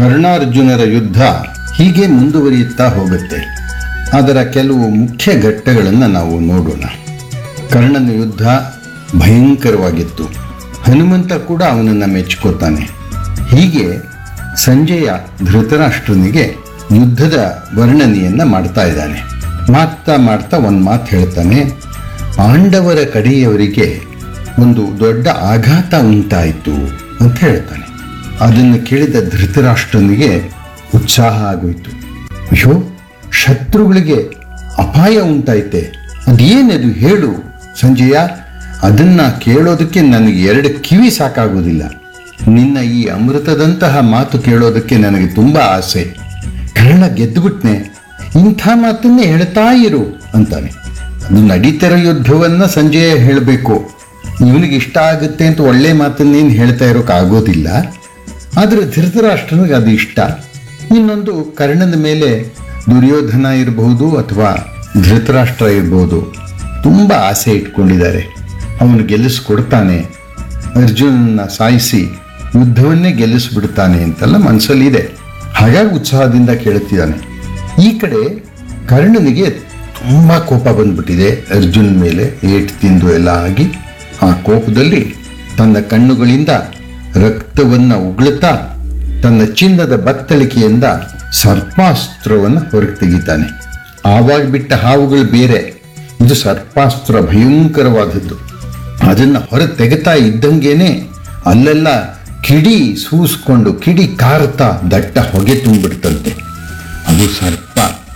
ಕರ್ಣಾರ್ಜುನರ ಯುದ್ಧ ಹೀಗೆ ಮುಂದುವರಿಯುತ್ತಾ ಹೋಗುತ್ತೆ ಅದರ ಕೆಲವು ಮುಖ್ಯ ಘಟ್ಟಗಳನ್ನು ನಾವು ನೋಡೋಣ ಕರ್ಣನ ಯುದ್ಧ ಭಯಂಕರವಾಗಿತ್ತು ಹನುಮಂತ ಕೂಡ ಅವನನ್ನು ಮೆಚ್ಕೋತಾನೆ ಹೀಗೆ ಸಂಜಯ ಧೃತರಾಷ್ಟ್ರನಿಗೆ ಯುದ್ಧದ ವರ್ಣನೆಯನ್ನ ಮಾಡ್ತಾ ಇದ್ದಾನೆ ಮಾಡ್ತಾ ಮಾಡ್ತಾ ಒಂದು ಮಾತು ಹೇಳ್ತಾನೆ ಪಾಂಡವರ ಕಡೆಯವರಿಗೆ ಒಂದು ದೊಡ್ಡ ಆಘಾತ ಉಂಟಾಯಿತು ಅಂತ ಹೇಳ್ತಾನೆ ಅದನ್ನು ಕೇಳಿದ ಧೃತರಾಷ್ಟ್ರನಿಗೆ ಉತ್ಸಾಹ ಆಗೋಯ್ತು ಅಯ್ಯೋ ಶತ್ರುಗಳಿಗೆ ಅಪಾಯ ಉಂಟಾಯ್ತೆ ಅದೇನದು ಹೇಳು ಸಂಜಯ ಅದನ್ನ ಕೇಳೋದಕ್ಕೆ ನನಗೆ ಎರಡು ಕಿವಿ ಸಾಕಾಗೋದಿಲ್ಲ ನಿನ್ನ ಈ ಅಮೃತದಂತಹ ಮಾತು ಕೇಳೋದಕ್ಕೆ ನನಗೆ ತುಂಬಾ ಆಸೆ ಕರ್ಣ ಗೆದ್ದುಬಿಟ್ನೆ ಇಂಥ ಮಾತನ್ನೇ ಹೇಳ್ತಾ ಇರು ಅಂತಾನೆ ಅದು ನಡೀತಿರೋ ಯುದ್ಧವನ್ನ ಸಂಜಯ ಹೇಳಬೇಕು ಇವನಿಗೆ ಇಷ್ಟ ಆಗುತ್ತೆ ಅಂತ ಒಳ್ಳೆ ಮಾತನ್ನೇನು ಹೇಳ್ತಾ ಇರೋಕ್ಕಾಗೋದಿಲ್ಲ ಆದರೆ ಧೃತರಾಷ್ಟ್ರನಿಗೆ ಅದು ಇಷ್ಟ ಇನ್ನೊಂದು ಕರ್ಣನ ಮೇಲೆ ದುರ್ಯೋಧನ ಇರಬಹುದು ಅಥವಾ ಧೃತರಾಷ್ಟ್ರ ಇರಬಹುದು ತುಂಬ ಆಸೆ ಇಟ್ಕೊಂಡಿದ್ದಾರೆ ಅವನು ಗೆಲ್ಲಿಸ್ಕೊಡ್ತಾನೆ ಅರ್ಜುನನ್ನ ಸಾಯಿಸಿ ಯುದ್ಧವನ್ನೇ ಗೆಲ್ಲಿಸ್ಬಿಡ್ತಾನೆ ಅಂತೆಲ್ಲ ಮನಸ್ಸಲ್ಲಿದೆ ಹಾಗಾಗಿ ಉತ್ಸಾಹದಿಂದ ಕೇಳುತ್ತಿದ್ದಾನೆ ಈ ಕಡೆ ಕರ್ಣನಿಗೆ ತುಂಬ ಕೋಪ ಬಂದ್ಬಿಟ್ಟಿದೆ ಅರ್ಜುನ್ ಮೇಲೆ ಏಟು ತಿಂದು ಎಲ್ಲ ಆಗಿ ಆ ಕೋಪದಲ್ಲಿ ತನ್ನ ಕಣ್ಣುಗಳಿಂದ ರಕ್ತವನ್ನ ಉಗುಳುತ್ತಾ ತನ್ನ ಚಿನ್ನದ ಬತ್ತಳಿಕೆಯಿಂದ ಸರ್ಪಾಸ್ತ್ರವನ್ನು ಹೊರಗೆ ತೆಗಿತಾನೆ ಆವಾಗ ಬಿಟ್ಟ ಹಾವುಗಳು ಬೇರೆ ಇದು ಸರ್ಪಾಸ್ತ್ರ ಭಯಂಕರವಾದದ್ದು ಅದನ್ನ ಹೊರ ತೆಗೆತಾ ಇದ್ದಂಗೆನೆ ಅಲ್ಲೆಲ್ಲ ಕಿಡಿ ಸೂಸ್ಕೊಂಡು ಕಿಡಿ ಕಾರುತ್ತಾ ದಟ್ಟ ಹೊಗೆ ತುಂಬಿಡ್ತಂತೆ ಅದು ಸರ್ಪ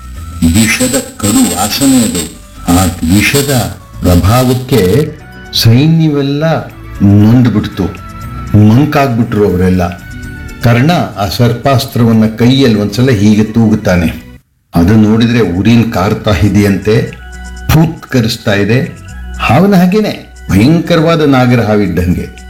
ವಿಷದ ಕಡು ವಾಸನೆ ಅದು ಆ ವಿಷದ ಪ್ರಭಾವಕ್ಕೆ ಸೈನ್ಯವೆಲ್ಲ ನೊಂದ್ಬಿಡ್ತು ಮಂಕಾಗ್ಬಿಟ್ರು ಅವರೆಲ್ಲ ಕರ್ಣ ಆ ಸರ್ಪಾಸ್ತ್ರವನ್ನ ಕೈಯಲ್ಲಿ ಒಂದ್ಸಲ ಹೀಗೆ ತೂಗುತ್ತಾನೆ ಅದು ನೋಡಿದ್ರೆ ಉರಿನ್ ಕಾರ್ತಾ ಇದೆಯಂತೆ ಫೂತ್ಕರಿಸ್ತಾ ಇದೆ ಹಾವನ ಹಾಗೇನೆ ಭಯಂಕರವಾದ ನಾಗರ ಹಾವಿದ್ದಂಗೆ